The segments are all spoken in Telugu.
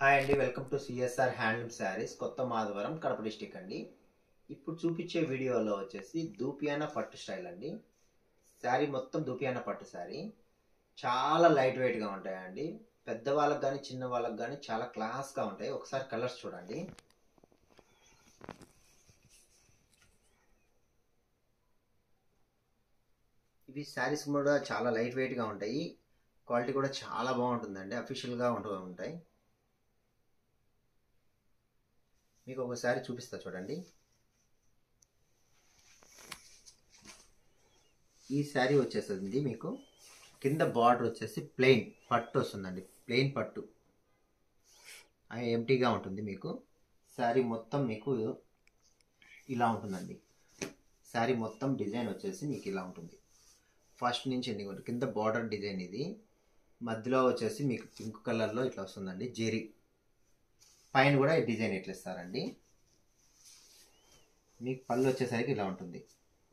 హాయ్ అండి welcome to CSR handloom sarees కొత్త మాధవరం కడప డిస్టిక్ అండి ఇప్పుడు చూపించే వీడియోలో వచ్చేసి దూపియానా పట్టు స్టైల్ అండి శారీ మొత్తం దూపియానా పట్టు శారీ చాలా లైట్ వెయిట్గా ఉంటాయండి పెద్ద వాళ్ళకి కానీ చిన్న వాళ్ళకి కానీ చాలా క్లాస్గా ఉంటాయి ఒకసారి కలర్స్ చూడండి ఇవి శారీస్ కూడా చాలా లైట్ వెయిట్గా ఉంటాయి క్వాలిటీ కూడా చాలా బాగుంటుందండి అఫీషియల్గా ఉంటూ ఉంటాయి మీకు ఒకసారి చూపిస్తా చూడండి ఈ శారీ వచ్చేసింది మీకు కింద బార్డర్ వచ్చేసి ప్లెయిన్ పట్టు వస్తుందండి ప్లెయిన్ పట్టు అది ఎంటీగా ఉంటుంది మీకు శారీ మొత్తం మీకు ఇలా ఉంటుందండి శారీ మొత్తం డిజైన్ వచ్చేసి మీకు ఇలా ఉంటుంది ఫస్ట్ నుంచి ఎండింగ్ ఉంటుంది కింద బార్డర్ డిజైన్ ఇది మధ్యలో వచ్చేసి మీకు పింక్ కలర్లో ఇట్లా వస్తుందండి జెరీ పైన కూడా ఈ డిజైన్ ఇట్లా ఇస్తారండి మీకు పళ్ళు వచ్చేసరికి ఇలా ఉంటుంది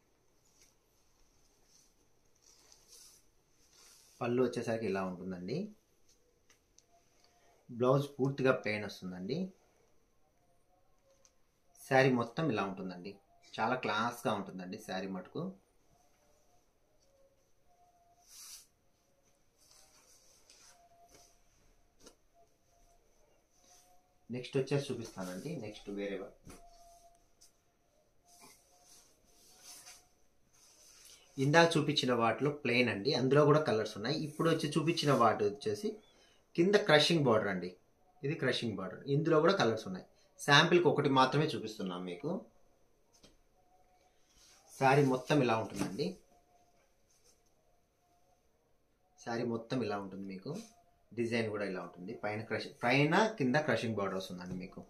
పళ్ళు వచ్చేసరికి ఇలా ఉంటుందండి బ్లౌజ్ పూర్తిగా ప్లెయిన్ వస్తుందండి శారీ మొత్తం ఇలా ఉంటుందండి చాలా క్లాస్గా ఉంటుందండి శారీ మటుకు నెక్స్ట్ వచ్చేసి చూపిస్తానండి నెక్స్ట్ వేరే ఇందాక చూపించిన వాటిలో ప్లెయిన్ అండి అందులో కూడా కలర్స్ ఉన్నాయి ఇప్పుడు వచ్చి చూపించిన వాటి వచ్చేసి కింద క్రషింగ్ బార్డర్ అండి ఇది క్రషింగ్ బార్డర్ ఇందులో కూడా కలర్స్ ఉన్నాయి శాంపిల్కి ఒకటి మాత్రమే చూపిస్తున్నాం మీకు శారీ మొత్తం ఇలా ఉంటుందండి శారీ మొత్తం ఇలా ఉంటుంది మీకు డిజైన్ కూడా ఇలా ఉంటుంది పైన క్రష్ పైన కింద క్రషింగ్ బార్డర్ వస్తుందండి మీకు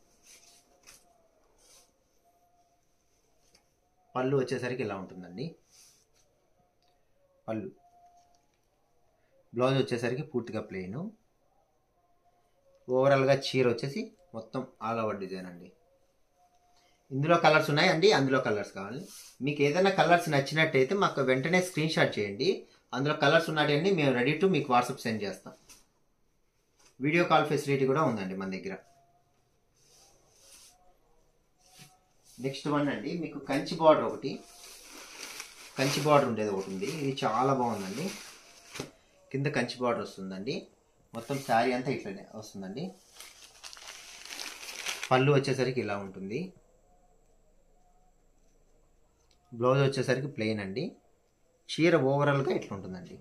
పళ్ళు వచ్చేసరికి ఇలా ఉంటుందండి పళ్ళు బ్లౌజ్ వచ్చేసరికి పూర్తిగా ప్లెయిన్ ఓవరాల్గా చీర వచ్చేసి మొత్తం ఆల్ ఓవర్ డిజైన్ అండి ఇందులో కలర్స్ ఉన్నాయి అండి అందులో కలర్స్ కావాలి మీకు ఏదైనా కలర్స్ నచ్చినట్టయితే మాకు వెంటనే స్క్రీన్ షాట్ చేయండి అందులో కలర్స్ ఉన్నాయండి మేము రెడీ టు మీకు వాట్సాప్ సెండ్ చేస్తాం వీడియో కాల్ ఫెసిలిటీ కూడా ఉందండి మన దగ్గర నెక్స్ట్ వన్ అండి మీకు కంచి బార్డర్ ఒకటి కంచి బార్డర్ ఉండేది ఒకటి ఉంది ఇది చాలా బాగుందండి కింద కంచి బార్డర్ వస్తుందండి మొత్తం శారీ అంతా ఇట్లనే వస్తుందండి పళ్ళు వచ్చేసరికి ఇలా ఉంటుంది బ్లౌజ్ వచ్చేసరికి ప్లెయిన్ అండి చీర ఓవరాల్గా ఇట్లా ఉంటుందండి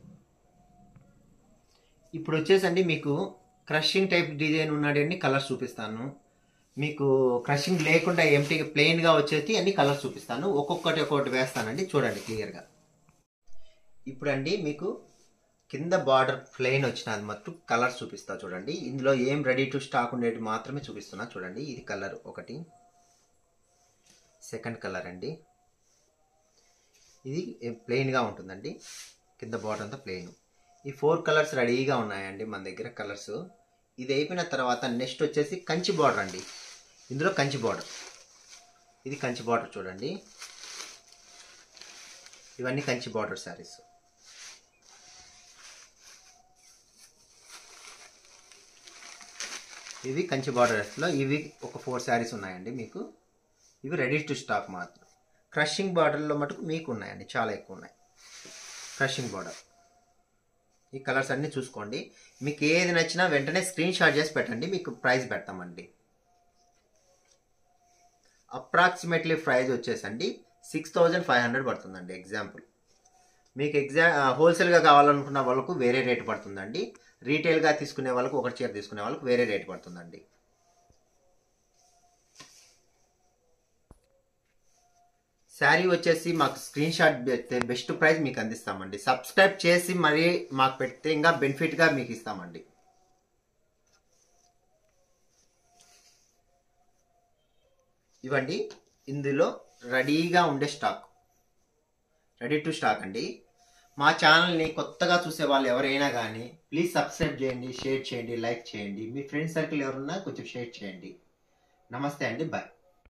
ఇప్పుడు వచ్చేసండి మీకు క్రషింగ్ టైప్ డిజైన్ ఉన్నాడని కలర్స్ చూపిస్తాను మీకు క్రషింగ్ లేకుండా ఎంటీగా ప్లెయిన్గా వచ్చేసి అన్ని కలర్స్ చూపిస్తాను ఒక్కొక్కటి ఒక్కొక్కటి వేస్తానండి చూడండి క్లియర్గా ఇప్పుడు అండి మీకు కింద బార్డర్ ప్లెయిన్ వచ్చినది మొత్తం కలర్స్ చూపిస్తా చూడండి ఇందులో ఏం రెడీ టు స్టాక్ ఉండేది మాత్రమే చూపిస్తున్నా చూడండి ఇది కలర్ ఒకటి సెకండ్ కలర్ అండి ఇది ప్లెయిన్గా ఉంటుందండి కింద బార్డర్ అంతా ప్లెయిన్ ఈ ఫోర్ కలర్స్ రెడీగా ఉన్నాయండి మన దగ్గర కలర్స్ ఇది అయిపోయిన తర్వాత నెక్స్ట్ వచ్చేసి కంచి బార్డర్ అండి ఇందులో కంచి బార్డర్ ఇది కంచి బార్డర్ చూడండి ఇవన్నీ కంచి బార్డర్ శారీస్ ఇవి కంచి బార్డర్స్లో ఇవి ఒక ఫోర్ శారీస్ ఉన్నాయండి మీకు ఇవి రెడీ టు స్టాక్ మాత్రం క్రషింగ్ బార్డర్లో మటుకు మీకు ఉన్నాయండి చాలా ఎక్కువ ఉన్నాయి క్రషింగ్ బార్డర్ ఈ కలర్స్ అన్నీ చూసుకోండి మీకు ఏది నచ్చినా వెంటనే స్క్రీన్ షాట్ చేసి పెట్టండి మీకు ప్రైస్ పెడతామండి అప్రాక్సిమేట్లీ ప్రైస్ వచ్చేసండి సిక్స్ థౌజండ్ ఫైవ్ హండ్రెడ్ పడుతుందండి ఎగ్జాంపుల్ మీకు ఎగ్జా హోల్సేల్గా కావాలనుకున్న వాళ్ళకు వేరే రేట్ పడుతుందండి రీటైల్గా తీసుకునే వాళ్ళకు ఒకటి చీర తీసుకునే వాళ్ళకు వేరే రేట్ పడుతుందండి శారీ వచ్చేసి మాకు స్క్రీన్ షాట్ పెడితే బెస్ట్ ప్రైస్ మీకు అందిస్తామండి సబ్స్క్రైబ్ చేసి మరీ మాకు పెడితే ఇంకా బెనిఫిట్గా మీకు ఇస్తామండి ఇవ్వండి ఇందులో రెడీగా ఉండే స్టాక్ రెడీ టు స్టాక్ అండి మా ఛానల్ని కొత్తగా చూసే వాళ్ళు ఎవరైనా కానీ ప్లీజ్ సబ్స్క్రైబ్ చేయండి షేర్ చేయండి లైక్ చేయండి మీ ఫ్రెండ్ సర్కిల్ ఎవరున్నా కొంచెం షేర్ చేయండి నమస్తే అండి బాయ్